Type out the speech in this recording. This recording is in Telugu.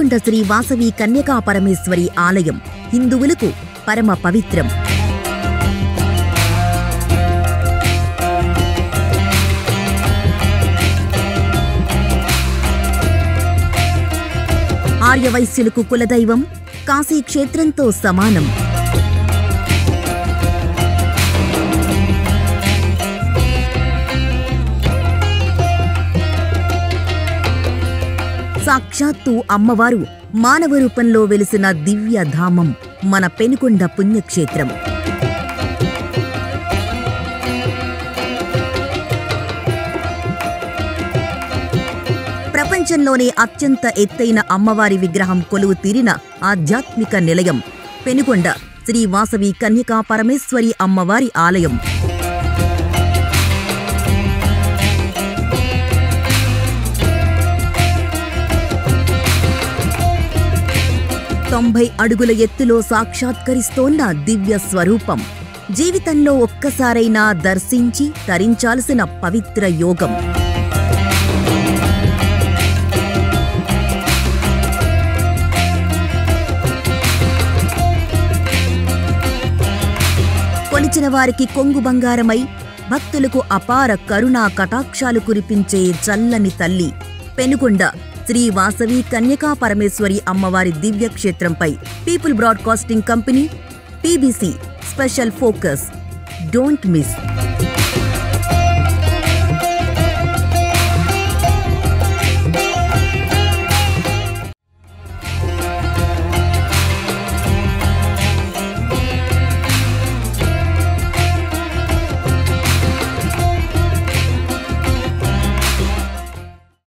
పెనుకొండ శ్రీ వాసవి కన్యకా పరమేశ్వరి ఆలయం హిందువులకు పరమ పవిత్రం ఆర్యవైశ్యులకు కులదైవం కాశీ క్షేత్రంతో సమానం సాక్షాత్తు అమ్మవారు మానవ రూపంలో వెలిసిన దివ్య ధామం మన పెనుకొండ పుణ్యక్షేత్రం ప్రపంచంలోనే అత్యంత ఎత్తైన అమ్మవారి విగ్రహం కొలువు తీరిన ఆధ్యాత్మిక నిలయం పెనుకొండ శ్రీ వాసవి కన్యకా పరమేశ్వరి అమ్మవారి ఆలయం తొంభై అడుగుల ఎత్తులో సాక్షాత్కరిస్తోన్న దివ్య స్వరూపం జీవితంలో ఒక్కసారైనా దర్శించి తరించాల్సిన పవిత్ర యోగం కొలిచిన వారికి కొంగు బంగారమై భక్తులకు అపార కరుణా కటాక్షాలు కురిపించే చల్లని తల్లి పెనుకొండ శ్రీ వాసవి కన్యకా పరమేశ్వరి అమ్మవారి దివ్యక్షేత్రంపై people broadcasting company PBC special focus don't miss